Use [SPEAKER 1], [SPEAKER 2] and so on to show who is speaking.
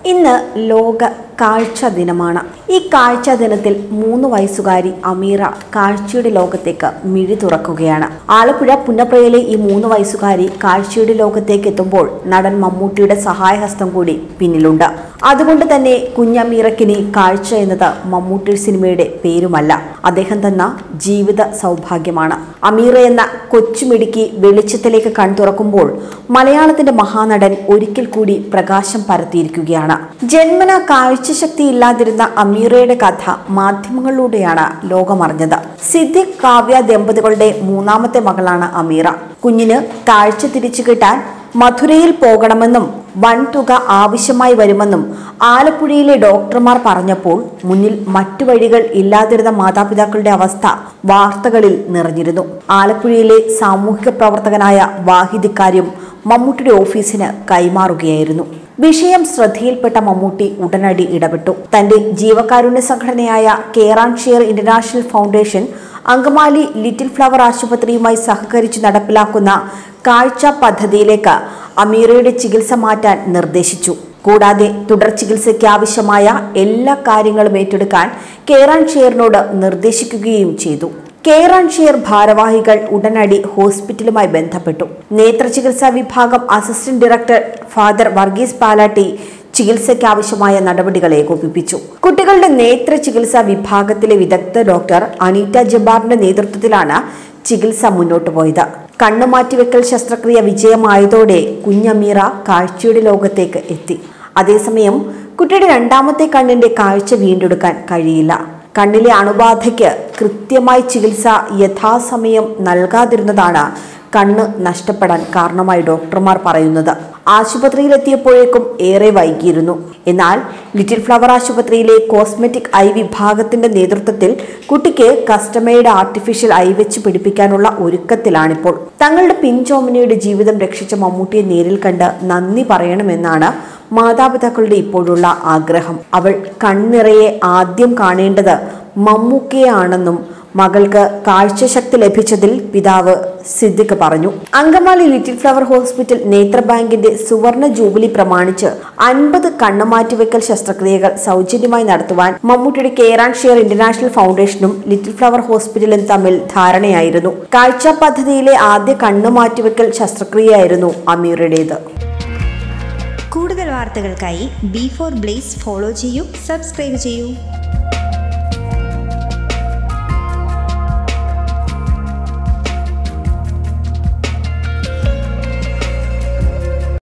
[SPEAKER 1] ഇന്ന് ലോക കാഴ്ച ദിനമാണ് ഈ കാഴ്ച ദിനത്തിൽ മൂന്ന് വയസ്സുകാരി അമീറ കാഴ്ചയുടെ ലോകത്തേക്ക് മിഴി തുറക്കുകയാണ് ആലപ്പുഴ പുന്നപ്രയിലെ ഈ മൂന്ന് വയസ്സുകാരി കാഴ്ചയുടെ ലോകത്തേക്ക് എത്തുമ്പോൾ നടൻ മമ്മൂട്ടിയുടെ സഹായഹസ്തം കൂടി പിന്നിലുണ്ട് അതുകൊണ്ട് തന്നെ കുഞ്ഞമീറക്കിനി കാഴ്ച എന്നത് മമ്മൂട്ടി സിനിമയുടെ പേരുമല്ല അദ്ദേഹം തന്ന ജീവിത സൗഭാഗ്യമാണ് അമീറ എന്ന കൊച്ചുമിടുക്കി വെളിച്ചത്തിലേക്ക് കൺതുറക്കുമ്പോൾ മലയാളത്തിന്റെ മഹാനടൻ ഒരിക്കൽ കൂടി പ്രകാശം പരത്തിയിരിക്കുകയാണ് ജന്മന കാഴ്ചശക്തി ഇല്ലാതിരുന്ന അമീറയുടെ കഥ മാധ്യമങ്ങളിലൂടെയാണ് ലോകമറിഞ്ഞത് സിദ്ദിഖ് കാവ്യ ദമ്പതികളുടെ മൂന്നാമത്തെ മകളാണ് അമീറ കുഞ്ഞിന് കാഴ്ച തിരിച്ചു കിട്ടാൻ മധുരയിൽ പോകണമെന്നും വൻ തുക ആവശ്യമായി വരുമെന്നും ആലപ്പുഴയിലെ ഡോക്ടർമാർ പറഞ്ഞപ്പോൾ മുന്നിൽ മറ്റു വഴികൾ ഇല്ലാതിരുന്ന മാതാപിതാക്കളുടെ അവസ്ഥ വാർത്തകളിൽ നിറഞ്ഞിരുന്നു ആലപ്പുഴയിലെ സാമൂഹിക പ്രവർത്തകനായ വാഹിദ് ഇക്കാര്യം മമ്മൂട്ടിയുടെ ഓഫീസിന് കൈമാറുകയായിരുന്നു വിഷയം ശ്രദ്ധയിൽപ്പെട്ട മമ്മൂട്ടി ഉടനടി ഇടപെട്ടു തന്റെ ജീവകാരുണ്യ സംഘടനയായ care and share international foundation Angamaly little flower ആശുപത്രിയുമായി സഹകരിച്ച് നടപ്പിലാക്കുന്ന കാഴ്ച പദ്ധതിയിലേക്ക് അമീറയുടെ ചികിത്സ മാറ്റാൻ നിർദ്ദേശിച്ചു കൂടാതെ തുടർ ചികിത്സയ്ക്ക് ആവശ്യമായ എല്ലാ കാര്യങ്ങളും ഏറ്റെടുക്കാൻ കേറാൻ ഷെയറിനോട് നിർദ്ദേശിക്കുകയും ചെയ്തു കെയർ ആൻഡ് ഷെയർ ഭാരവാഹികൾ ഉടനടി ഹോസ്പിറ്റലുമായി ബന്ധപ്പെട്ടു നേത്രചികിത്സാ വിഭാഗം assistant director father Varghese Palatty ചികിത്സയ്ക്ക് ആവശ്യമായ നടപടികൾ ഏകോപിപ്പിച്ചു കുട്ടികളുടെ നേത്ര ചികിത്സാ വിഭാഗത്തിലെ വിദഗ്ധ ഡോക്ടർ അനീറ്റ ജബ്ബാറിന്റെ നേതൃത്വത്തിലാണ് ചികിത്സ മുന്നോട്ട് പോയത് കണ്ണു മാറ്റിവെക്കൽ ശസ്ത്രക്രിയ വിജയമായതോടെ കുഞ്ഞമീറ കാഴ്ചയുടെ ലോകത്തേക്ക് എത്തി അതേസമയം കുട്ടിയുടെ രണ്ടാമത്തെ കണ്ണിന്റെ കാഴ്ച വീണ്ടെടുക്കാൻ കഴിയില്ല കണ്ണിലെ അണുബാധയ്ക്ക് കൃത്യമായി ചികിത്സ യഥാസമയം നൽകാതിരുന്നതാണ് കണ്ണ് നഷ്ടപ്പെടാൻ കാരണമായി ഡോക്ടർമാർ പറയുന്നത് ആശുപത്രിയിലെത്തിയപ്പോഴേക്കും ഏറെ വൈകിയിരുന്നു എന്നാൽ ലിറ്റിൽ ഫ്ലവർ ആശുപത്രിയിലെ കോസ്മെറ്റിക് ഐ വിഭാഗത്തിന്റെ നേതൃത്വത്തിൽ കുട്ടിക്ക് കസ്റ്റമേഡ് ആർട്ടിഫിഷ്യൽ ഐ വെച്ച് പിടിപ്പിക്കാനുള്ള ഒരുക്കത്തിലാണിപ്പോൾ തങ്ങളുടെ പിഞ്ചോമനയുടെ ജീവിതം രക്ഷിച്ച മമ്മൂട്ടിയെ നേരിൽ കണ്ട് നന്ദി പറയണമെന്നാണ് മാതാപിതാക്കളുടെ ഇപ്പോഴുള്ള ആഗ്രഹം അവൾ കണ്ണിറയെ ആദ്യം കാണേണ്ടത് മമ്മൂക്കയാണെന്നും മകൾക്ക് കാഴ്ചശക്തി ലഭിച്ചതിൽ പിതാവ് സിദ്ദിഖ് പറഞ്ഞു അങ്കമാലി ലിറ്റിൽ ഫ്ലവർ ഹോസ്പിറ്റൽ നേത്ര ബാങ്കിന്റെ സുവർണ ജൂബിലി പ്രമാണിച്ച് അൻപത് കണ്ണുമാറ്റിവെക്കൽ ശസ്ത്രക്രിയകൾ സൗജന്യമായി നടത്തുവാൻ മമ്മൂട്ടിയുടെ കെയർ ആൻഡ് ഷെയർ ഇന്റർനാഷണൽ ഫൗണ്ടേഷനും ലിറ്റിൽ ഫ്ലവർ ഹോസ്പിറ്റലും തമ്മിൽ ധാരണയായിരുന്നു കാഴ്ച പദ്ധതിയിലെ ആദ്യ കണ്ണുമാറ്റിവെക്കൽ ശസ്ത്രക്രിയയായിരുന്നു അമീറുടേത്
[SPEAKER 2] കൂടുതൽ വാർത്തകൾക്കായി ബി ഫോർ ബ്ലേസ് ഫോളോ ചെയ്യൂ സബ്സ്ക്രൈബ് ചെയ്യൂ